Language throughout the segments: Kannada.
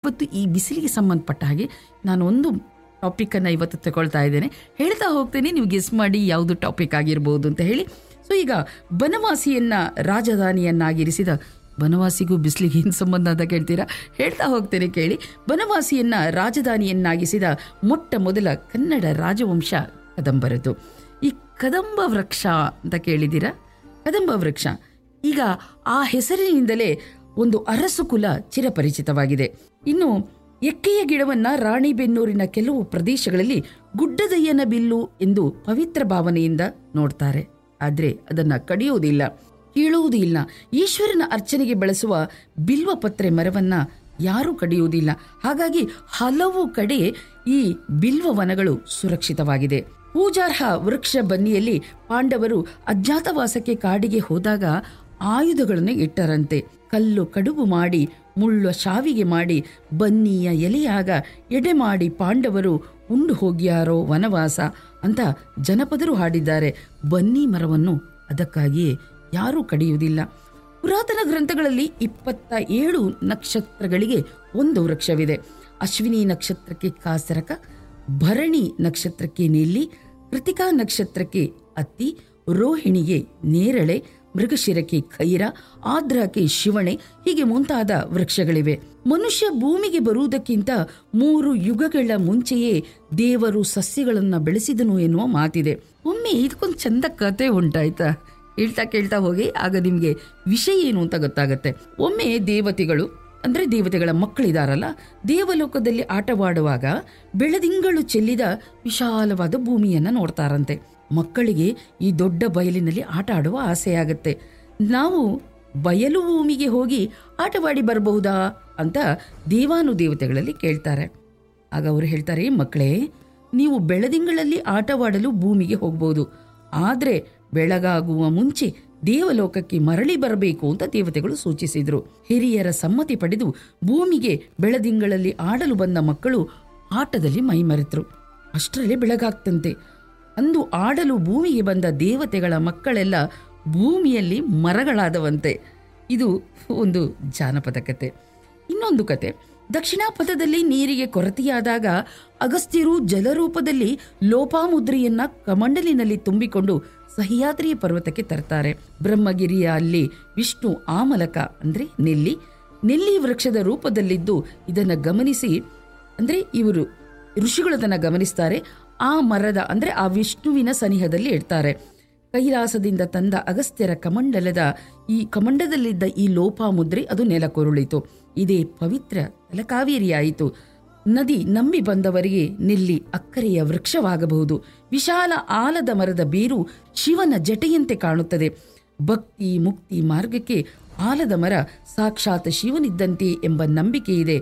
ಇವತ್ತು ಈ ಬಿಸಿಲಿಗೆ ಸಂಬಂಧಪಟ್ಟ ಹಾಗೆ ನಾನು ಒಂದು ಟಾಪಿಕನ್ನು ಇವತ್ತು ತಗೊಳ್ತಾ ಇದ್ದೇನೆ ಹೇಳ್ತಾ ಹೋಗ್ತೇನೆ ನೀವು ಗೆಸ್ ಮಾಡಿ ಯಾವುದು ಟಾಪಿಕ್ ಆಗಿರ್ಬೋದು ಅಂತ ಹೇಳಿ ಸೊ ಈಗ ಬನವಾಸಿಯನ್ನ ರಾಜಧಾನಿಯನ್ನಾಗಿರಿಸಿದ ಬನವಾಸಿಗೂ ಬಿಸಿಲಿಗೆ ಏನು ಸಂಬಂಧ ಅಂತ ಕೇಳ್ತೀರಾ ಹೇಳ್ತಾ ಹೋಗ್ತೇನೆ ಕೇಳಿ ಬನವಾಸಿಯನ್ನ ರಾಜಧಾನಿಯನ್ನಾಗಿಸಿದ ಮೊಟ್ಟ ಮೊದಲ ಕನ್ನಡ ರಾಜವಂಶ ಕದಂಬರದು ಈ ಕದಂಬ ವೃಕ್ಷ ಅಂತ ಕೇಳಿದ್ದೀರಾ ಕದಂಬ ವೃಕ್ಷ ಈಗ ಆ ಹೆಸರಿನಿಂದಲೇ ಒಂದು ಅರಸು ಕುಲ ಚಿರಪರಿಚಿತವಾಗಿದೆ ಇನ್ನು ಎಕ್ಕೆಯ ಗಿಡವನ್ನ ರಾಣಿಬೆನ್ನೂರಿನ ಕೆಲವು ಪ್ರದೇಶಗಳಲ್ಲಿ ಗುಡ್ಡದಯ್ಯನ ಬಿಲ್ಲು ಎಂದು ಪವಿತ್ರ ಭಾವನೆಯಿಂದ ನೋಡ್ತಾರೆ ಆದ್ರೆ ಅದನ್ನ ಕಡಿಯುವುದಿಲ್ಲ ಕೀಳುವುದೂ ಇಲ್ಲ ಈಶ್ವರನ ಅರ್ಚನೆಗೆ ಬಳಸುವ ಬಿಲ್ವಪತ್ರೆ ಮರವನ್ನ ಯಾರೂ ಕಡಿಯುವುದಿಲ್ಲ ಹಾಗಾಗಿ ಹಲವು ಕಡೆ ಈ ಬಿಲ್ವ ವನಗಳು ಸುರಕ್ಷಿತವಾಗಿದೆ ಪೂಜಾರ್ಹ ವೃಕ್ಷ ಬನ್ನಿಯಲ್ಲಿ ಪಾಂಡವರು ಅಜ್ಞಾತವಾಸಕ್ಕೆ ಕಾಡಿಗೆ ಹೋದಾಗ ಆಯುಧಗಳನ್ನು ಇಟ್ಟರಂತೆ ಕಲ್ಲು ಕಡುಬು ಮಾಡಿ ಮುಳ್ಳ ಶಾವಿಗೆ ಮಾಡಿ ಬನ್ನಿಯ ಎಲೆಯಾಗ ಎಡೆ ಮಾಡಿ ಪಾಂಡವರು ಉಂಡು ಹೋಗ್ಯಾರೋ ವನವಾಸ ಅಂತ ಜನಪದರು ಹಾಡಿದ್ದಾರೆ ಬನ್ನಿ ಮರವನ್ನು ಅದಕ್ಕಾಗಿಯೇ ಯಾರೂ ಕಡಿಯುವುದಿಲ್ಲ ಪುರಾತನ ಗ್ರಂಥಗಳಲ್ಲಿ ಇಪ್ಪತ್ತ ಏಳು ನಕ್ಷತ್ರಗಳಿಗೆ ಒಂದು ವೃಕ್ಷವಿದೆ ಅಶ್ವಿನಿ ನಕ್ಷತ್ರಕ್ಕೆ ಕಾಸರಕ ಭರಣಿ ನಕ್ಷತ್ರಕ್ಕೆ ನೆಲ್ಲಿ ಕೃತಿಕಾ ನಕ್ಷತ್ರಕ್ಕೆ ಅತ್ತಿ ರೋಹಿಣಿಗೆ ನೇರಳೆ ಮೃಗಶಿರಕ್ಕೆ ಖೈರ ಆದ್ರಕ್ಕೆ ಶಿವಣೆ ಹೀಗೆ ಮುಂತಾದ ವೃಕ್ಷಗಳಿವೆ ಮನುಷ್ಯ ಭೂಮಿಗೆ ಬರುವುದಕ್ಕಿಂತ ಮೂರು ಯುಗಗಳ ಮುಂಚೆಯೇ ದೇವರು ಸಸ್ಯಗಳನ್ನ ಬೆಳೆಸಿದನು ಎನ್ನುವ ಮಾತಿದೆ ಒಮ್ಮೆ ಇದಕ್ಕೊಂದು ಚಂದ ಕತೆ ಉಂಟಾಯ್ತಾ ಹೇಳ್ತಾ ಕೇಳ್ತಾ ಹೋಗಿ ಆಗ ನಿಮಗೆ ವಿಷಯ ಏನು ಅಂತ ಗೊತ್ತಾಗತ್ತೆ ಒಮ್ಮೆ ದೇವತೆಗಳು ಅಂದ್ರೆ ದೇವತೆಗಳ ಮಕ್ಕಳಿದಾರಲ್ಲ ದೇವಲೋಕದಲ್ಲಿ ಆಟವಾಡುವಾಗ ಬೆಳದಿಂಗಳು ಚೆಲ್ಲಿದ ವಿಶಾಲವಾದ ಭೂಮಿಯನ್ನ ನೋಡ್ತಾರಂತೆ ಮಕ್ಕಳಿಗೆ ಈ ದೊಡ್ಡ ಬಯಲಿನಲ್ಲಿ ಆಟ ಆಡುವ ಆಸೆಯಾಗತ್ತೆ ನಾವು ಬಯಲು ಭೂಮಿಗೆ ಹೋಗಿ ಆಟವಾಡಿ ಬರಬಹುದಾ ಅಂತ ದೇವಾನುದೇವತೆಗಳಲ್ಲಿ ಕೇಳ್ತಾರೆ ಆಗ ಅವರು ಹೇಳ್ತಾರೆ ಮಕ್ಕಳೇ ನೀವು ಬೆಳದಿಂಗಳಲ್ಲಿ ಆಟವಾಡಲು ಭೂಮಿಗೆ ಹೋಗ್ಬೋದು ಆದ್ರೆ ಬೆಳಗಾಗುವ ಮುಂಚೆ ದೇವಲೋಕಕ್ಕೆ ಮರಳಿ ಬರಬೇಕು ಅಂತ ದೇವತೆಗಳು ಸೂಚಿಸಿದ್ರು ಹಿರಿಯರ ಸಮ್ಮತಿ ಪಡೆದು ಭೂಮಿಗೆ ಬೆಳದಿಂಗಳಲ್ಲಿ ಆಡಲು ಬಂದ ಮಕ್ಕಳು ಆಟದಲ್ಲಿ ಮೈಮರೆತರು ಅಷ್ಟರಲ್ಲೇ ಬೆಳಗಾಗ್ತಂತೆ ಅಂದು ಆಡಲು ಭೂಮಿಗೆ ಬಂದ ದೇವತೆಗಳ ಮಕ್ಕಳೆಲ್ಲ ಭೂಮಿಯಲ್ಲಿ ಮರಗಳಾದವಂತೆ ಇದು ಒಂದು ಜಾನಪದ ಕತೆ ಇನ್ನೊಂದು ಕತೆ ದಕ್ಷಿಣಾಪಥದಲ್ಲಿ ನೀರಿಗೆ ಕೊರತೆಯಾದಾಗ ಅಗಸ್ತ್ಯರು ಜಲರೂಪದಲ್ಲಿ ಲೋಪಾಮುದ್ರೆಯನ್ನ ಕಮಂಡಲಿನಲ್ಲಿ ತುಂಬಿಕೊಂಡು ಸಹ್ಯಾದ್ರಿಯ ಪರ್ವತಕ್ಕೆ ತರ್ತಾರೆ ಬ್ರಹ್ಮಗಿರಿಯ ಅಲ್ಲಿ ವಿಷ್ಣು ಆಮಲಕ ಅಂದ್ರೆ ನೆಲ್ಲಿ ನೆಲ್ಲಿ ವೃಕ್ಷದ ರೂಪದಲ್ಲಿದ್ದು ಇದನ್ನ ಗಮನಿಸಿ ಅಂದ್ರೆ ಇವರು ಋಷಿಗಳು ಅದನ್ನ ಗಮನಿಸ್ತಾರೆ ಆ ಮರದ ಅಂದ್ರೆ ಆ ವಿಷ್ಣುವಿನ ಸನಿಹದಲ್ಲಿ ಇಡ್ತಾರೆ ಕೈಲಾಸದಿಂದ ತಂದ ಅಗಸ್ತ್ಯರ ಕಮಂಡಲದ ಈ ಕಮಂಡದಲ್ಲಿದ್ದ ಈ ಲೋಪಾಮುದ್ರೆ ಅದು ನೆಲ ಕೊರುಳಿತು ಇದೇ ಪವಿತ್ರ ತಲಕಾವೇರಿಯಾಯಿತು ನದಿ ನಂಬಿ ಬಂದವರಿಗೆ ನಿಲ್ಲಿ ಅಕ್ಕರೆಯ ವೃಕ್ಷವಾಗಬಹುದು ವಿಶಾಲ ಆಲದ ಮರದ ಬೇರು ಶಿವನ ಜಟೆಯಂತೆ ಕಾಣುತ್ತದೆ ಭಕ್ತಿ ಮುಕ್ತಿ ಮಾರ್ಗಕ್ಕೆ ಆಲದ ಮರ ಸಾಕ್ಷಾತ್ ಶಿವನಿದ್ದಂತೆ ಎಂಬ ನಂಬಿಕೆ ಇದೆ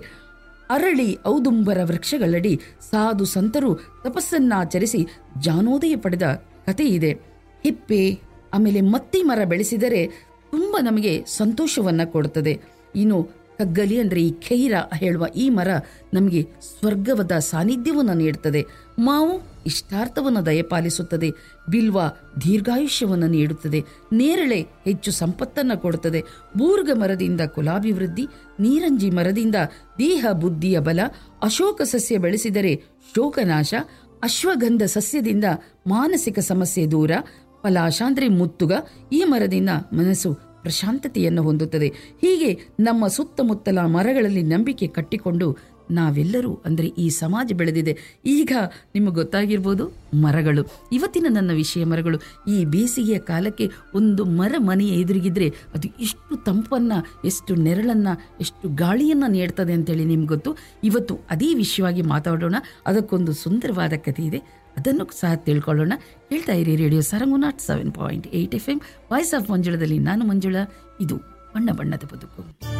ಅರಳಿ ಔದುಂಬರ ವೃಕ್ಷಗಳಡಿ ಸಾಧು ಸಂತರು ತಪಸ್ಸನ್ನಾಚರಿಸಿ ಜಾನೋದಯ ಪಡೆದ ಕತೆ ಇದೆ ಹಿಪ್ಪೆ ಆಮೇಲೆ ಮತ್ತಿ ಮರ ಬೆಳೆಸಿದರೆ ತುಂಬ ನಮಗೆ ಸಂತೋಷವನ್ನ ಕೊಡುತ್ತದೆ ಇನ್ನು ಕಗ್ಗಲಿ ಅಂದ್ರೆ ಈ ಖೈರ ಹೇಳುವ ಈ ಮರ ನಮಗೆ ಸ್ವರ್ಗವದ ಸಾನ್ನಿಧ್ಯವನ್ನು ನೀಡುತ್ತದೆ ಮಾವು ಇಷ್ಟಾರ್ಥವನ್ನು ದಯಪಾಲಿಸುತ್ತದೆ ಬಿಲ್ವ ದೀರ್ಘಾಯುಷ್ಯವನ್ನು ನೀಡುತ್ತದೆ ನೇರಳೆ ಹೆಚ್ಚು ಸಂಪತ್ತನ್ನು ಕೊಡುತ್ತದೆ ಬೂರ್ಗ ಮರದಿಂದ ಕುಲಾಭಿವೃದ್ಧಿ ನೀರಂಜಿ ಮರದಿಂದ ದೇಹ ಬುದ್ಧಿಯ ಬಲ ಅಶೋಕ ಸಸ್ಯ ಬೆಳೆಸಿದರೆ ಶೋಕನಾಶ ಅಶ್ವಗಂಧ ಸಸ್ಯದಿಂದ ಮಾನಸಿಕ ಸಮಸ್ಯೆ ದೂರ ಪಲಾಶ ಅಂದ್ರೆ ಮುತ್ತುಗ ಈ ಮರದಿಂದ ಮನಸ್ಸು ಪ್ರಶಾಂತತೆಯನ್ನು ಹೊಂದುತ್ತದೆ ಹೀಗೆ ನಮ್ಮ ಸುತ್ತಮುತ್ತಲ ಮರಗಳಲ್ಲಿ ನಂಬಿಕೆ ಕಟ್ಟಿಕೊಂಡು ನಾವೆಲ್ಲರೂ ಅಂದರೆ ಈ ಸಮಾಜ ಬೆಳೆದಿದೆ ಈಗ ನಿಮಗೆ ಗೊತ್ತಾಗಿರ್ಬೋದು ಮರಗಳು ಇವತ್ತಿನ ನನ್ನ ವಿಷಯ ಮರಗಳು ಈ ಬೇಸಿಗೆಯ ಕಾಲಕ್ಕೆ ಒಂದು ಮರ ಮನೆಯ ಎದುರಿಗಿದ್ರೆ ಅದು ಎಷ್ಟು ತಂಪನ್ನ ಎಷ್ಟು ನೆರಳನ್ನ ಎಷ್ಟು ಗಾಳಿಯನ್ನ ನೀಡ್ತದೆ ಅಂತೇಳಿ ನಿಮ್ಗೆ ಗೊತ್ತು ಇವತ್ತು ಅದೇ ವಿಷಯವಾಗಿ ಮಾತಾಡೋಣ ಅದಕ್ಕೊಂದು ಸುಂದರವಾದ ಕಥೆ ಇದೆ ಅದನ್ನು ಸಹ ತಿಳ್ಕೊಳ್ಳೋಣ ಹೇಳ್ತಾ ಇರಿ ರೇಡಿಯೋ ಸರಂಗು nought seven point eight F M voice of ಮಂಜುಳದಲ್ಲಿ ನಾನು ಮಂಜುಳಾ ಇದು ಬಣ್ಣ ಬಣ್ಣದ ಬದುಕು